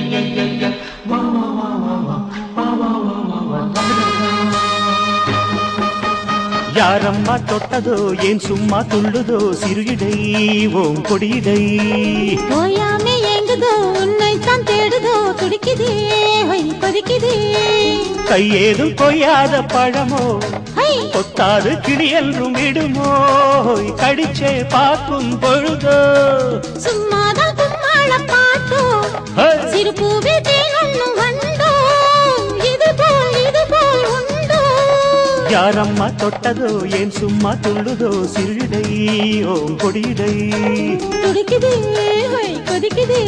யாரம்மா தொட்டதோ ஏன் சும்மா துள்ளுதோ சிறுகிடை ஓம் கொடியிடை ஓயாமே ஏங்குதோ உன்னைத்தான் தேடுதோ துடிக்குதே ஹொய் கொதிக்குதே கையேதும் கொய்யாத பழமோ ஹை கொத்தாது கிளி என்றும் விடுமோ கடிச்சே பார்க்கும் பொழுதோ சும்மாதான் கும்மாள பாட்டோ ஹே! சிறு பூவே தேனும் வந்தோ இது போல் இது போல் உண்டோ யாரம்மா தொட்டதோ ஏன் சும்மா துள்ளுதோ சிறுகிடை ஓம் கொடியிடை துடிக்குதே ஹொய் கொதிக்குதே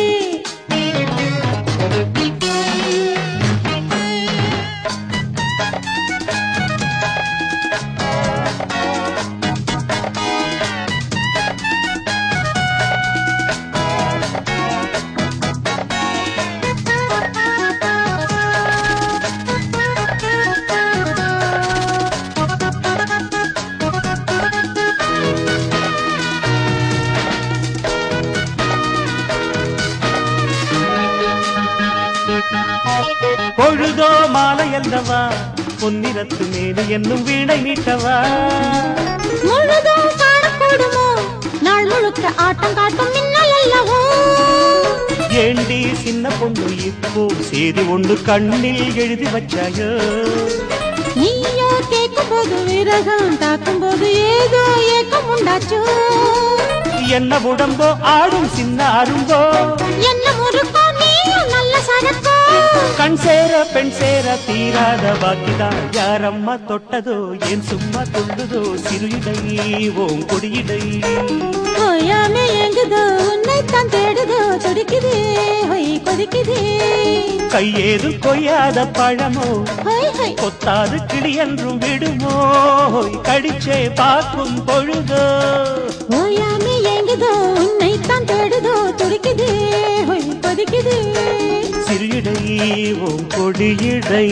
பொழுதோ மாலை அல்லவா பொன்னிறத்து மேனி என்னும் வீணை மீட்டவா முழுதும் காணக்கூடுமோ நாள் முழுக்க ஆட்டம் காட்டும் மின்னல் அல்லவோ ஏண்டி சின்ன பொண்ணு இப்போ செய்தி ஒன்று கண்ணில் எழுதி வச்சாயோ நீயோ கேட்கும் போது விரகம் தாக்கும் போது ஏதோ ஏக்கம் உண்டாச்சோ என்ன உடம்போ ஆடும் சின்ன அரும்போ என்ன முறுக்கோ நீயும் நல்ல சரக்கோ கண் சேர பெண் சேர தீராத பாக்கிதான் யாரம்மா தொட்டதோ ஏன் சும்மா துள்ளுதோ சிறுஇடை ஓம் கொடியிடை ஓயாமே எங்குதோ உன்னைத்தான் தேடுதோ துடிக்குதே ஹொய் கொதிக்குதே கையேது கொய்யாத பழமோ ஹொய் ஹொய் கொத்தாது கிளி என்றும் விடுமோ கடிச்சே பார்க்கும் பொழுதோ ஓயாமே எங்குதோ உன்னைத்தான் தேடுதோ துடிக்குதே ஹொய் கொதிக்குதே சிறுஇடை ஓம் கொடியிடை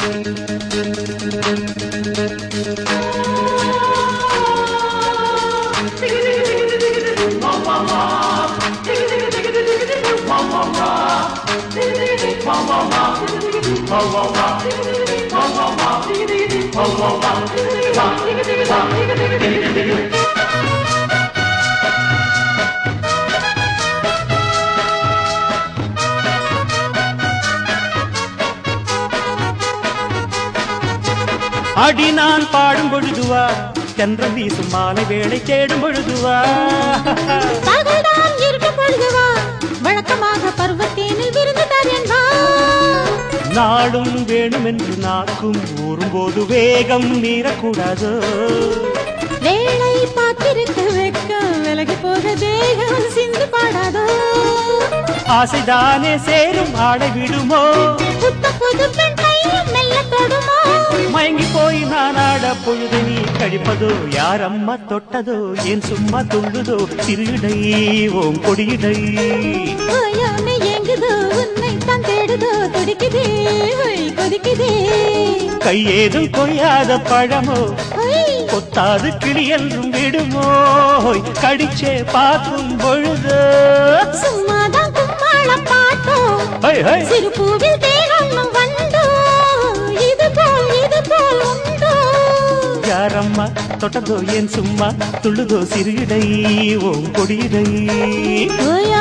அடி நான் பாடும் பொழுதுவா தென்றல் வீசும் மாலை வேளை தேடும் பொழுதுவா பகல்தான் இருக்கும் பொழுதுவா வழக்கமாக பருவத்தேனில் விருந்து தரேன் வா நாடும் வேணுமென்று நாக்கும் ஊறும்போது வேகம் மீறக்கூடாதோ வேலை பார்த்திருக்க வெக்கம் விலகி போக தேகம் சிந்து பாடாதோ ஆசைதானே சேரும் ஆடை விடுமோ புத்த புது பெண் கையும் மெல்ல தொடுமோ மயங்கி போய் நான் ஆட பொழுது நீ கழிப்பதோ யாரம்மா தொட்டதோ ஏன் சும்மா துள்ளுதோ சிறுடை ஓம் கொடியிடை ஓயாமே எங்குதோ உன்னை தான் தேடுதோ துடிக்குதே ஹொய் கொதிக்குதே கையேதும் கொய்யாத பழமோ ஹொய் கொத்தாது கிளி என்றும் விடுமோ கடிச்சே பார்க்கும் பொழுது சும்மாதான் கும்மாள பாட்டோ ஹை, ஹை. சிறு பூவில் தேகம் வந்தோ இது போல் இது போல் உண்டோ யாரம்மா தொட்டதோ ஏன் சும்மா துள்ளுதோ சிறுடை ஓம் கொடியிடை ஓயா